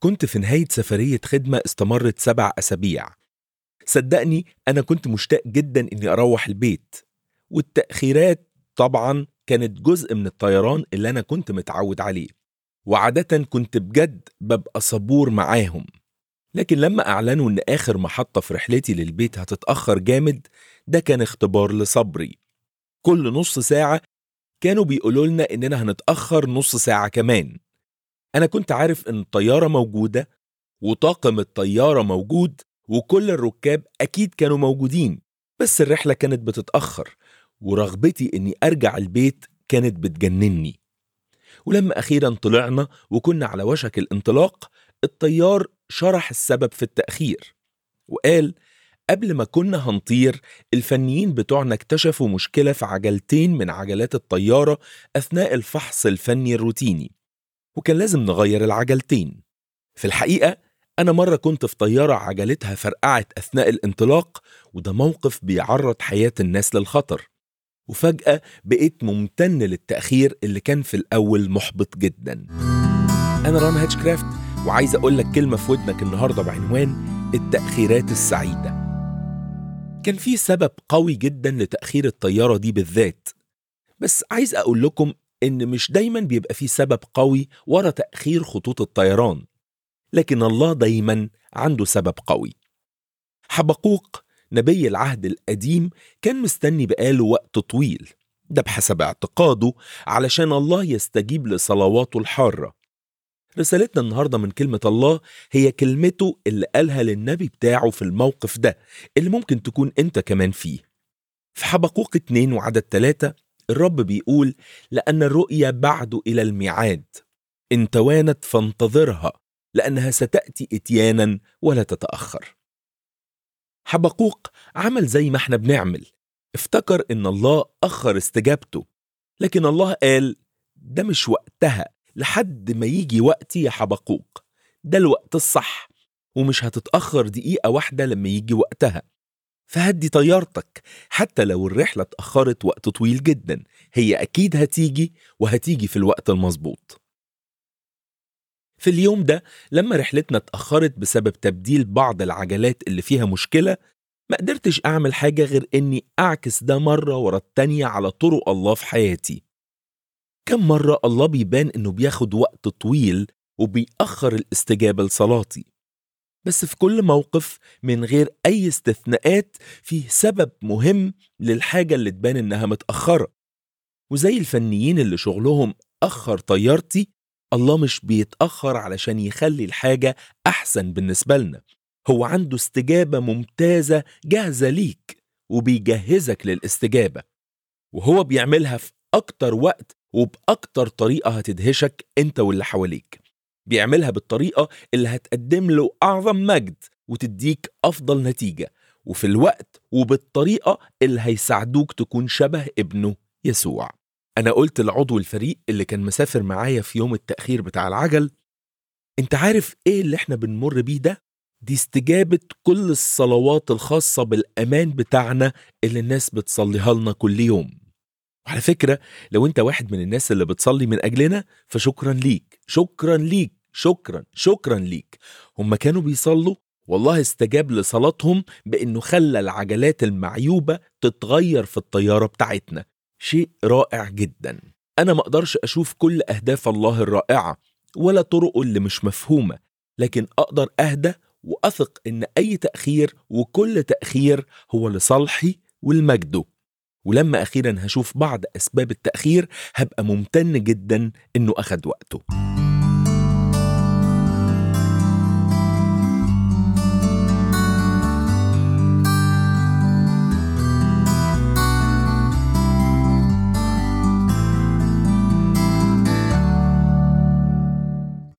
كنت في نهاية سفرية خدمة استمرت سبع أسابيع صدقني أنا كنت مشتاق جدا إني أروح البيت والتأخيرات طبعا كانت جزء من الطيران اللي أنا كنت متعود عليه وعادة كنت بجد ببقى صبور معاهم لكن لما أعلنوا إن آخر محطة في رحلتي للبيت هتتأخر جامد ده كان اختبار لصبري كل نص ساعة كانوا بيقولوا لنا إننا هنتأخر نص ساعة كمان أنا كنت عارف إن الطيارة موجودة وطاقم الطيارة موجود وكل الركاب أكيد كانوا موجودين بس الرحلة كانت بتتأخر ورغبتي إني أرجع البيت كانت بتجنني ولما أخيرا طلعنا وكنا على وشك الانطلاق الطيار شرح السبب في التأخير وقال قبل ما كنا هنطير الفنيين بتوعنا اكتشفوا مشكلة في عجلتين من عجلات الطيارة أثناء الفحص الفني الروتيني وكان لازم نغير العجلتين في الحقيقة أنا مرة كنت في طيارة عجلتها فرقعت أثناء الانطلاق وده موقف بيعرض حياة الناس للخطر وفجأة بقيت ممتن للتأخير اللي كان في الأول محبط جدا أنا ران هاتشكرافت وعايز أقول لك كلمة في ودنك النهاردة بعنوان التأخيرات السعيدة كان في سبب قوي جدا لتأخير الطيارة دي بالذات بس عايز أقول لكم إن مش دايما بيبقى في سبب قوي ورا تأخير خطوط الطيران لكن الله دايما عنده سبب قوي حبقوق نبي العهد القديم كان مستني بقاله وقت طويل ده بحسب اعتقاده علشان الله يستجيب لصلواته الحارة رسالتنا النهاردة من كلمة الله هي كلمته اللي قالها للنبي بتاعه في الموقف ده اللي ممكن تكون انت كمان فيه في حبقوق 2 وعدد 3 الرب بيقول لأن الرؤيا بعد إلى الميعاد إن توانت فانتظرها لأنها ستأتي إتيانا ولا تتأخر حبقوق عمل زي ما احنا بنعمل افتكر إن الله أخر استجابته لكن الله قال ده مش وقتها لحد ما يجي وقتي يا حبقوق ده الوقت الصح ومش هتتأخر دقيقة واحدة لما يجي وقتها فهدي طيارتك حتى لو الرحلة اتأخرت وقت طويل جدا هي أكيد هتيجي وهتيجي في الوقت المظبوط في اليوم ده لما رحلتنا اتأخرت بسبب تبديل بعض العجلات اللي فيها مشكلة ما قدرتش أعمل حاجة غير إني أعكس ده مرة ورا التانية على طرق الله في حياتي كم مرة الله بيبان إنه بياخد وقت طويل وبيأخر الاستجابة لصلاتي بس في كل موقف من غير أي استثناءات فيه سبب مهم للحاجة اللي تبان إنها متأخرة وزي الفنيين اللي شغلهم أخر طيارتي الله مش بيتأخر علشان يخلي الحاجة أحسن بالنسبة لنا هو عنده استجابة ممتازة جاهزة ليك وبيجهزك للاستجابة وهو بيعملها في أكتر وقت وبأكتر طريقة هتدهشك أنت واللي حواليك بيعملها بالطريقة اللي هتقدم له أعظم مجد وتديك أفضل نتيجة وفي الوقت وبالطريقة اللي هيساعدوك تكون شبه ابنه يسوع أنا قلت لعضو الفريق اللي كان مسافر معايا في يوم التأخير بتاع العجل أنت عارف إيه اللي إحنا بنمر بيه ده؟ دي استجابة كل الصلوات الخاصة بالأمان بتاعنا اللي الناس بتصليها لنا كل يوم وعلى فكرة لو أنت واحد من الناس اللي بتصلي من أجلنا فشكرا ليك شكرا ليك شكرا شكرا ليك هم كانوا بيصلوا والله استجاب لصلاتهم بأنه خلى العجلات المعيوبة تتغير في الطيارة بتاعتنا شيء رائع جدا أنا ما أقدرش أشوف كل أهداف الله الرائعة ولا طرقه اللي مش مفهومة لكن أقدر أهدى وأثق إن أي تأخير وكل تأخير هو لصالحي ولمجده ولما أخيرا هشوف بعض أسباب التأخير هبقى ممتن جدا إنه أخد وقته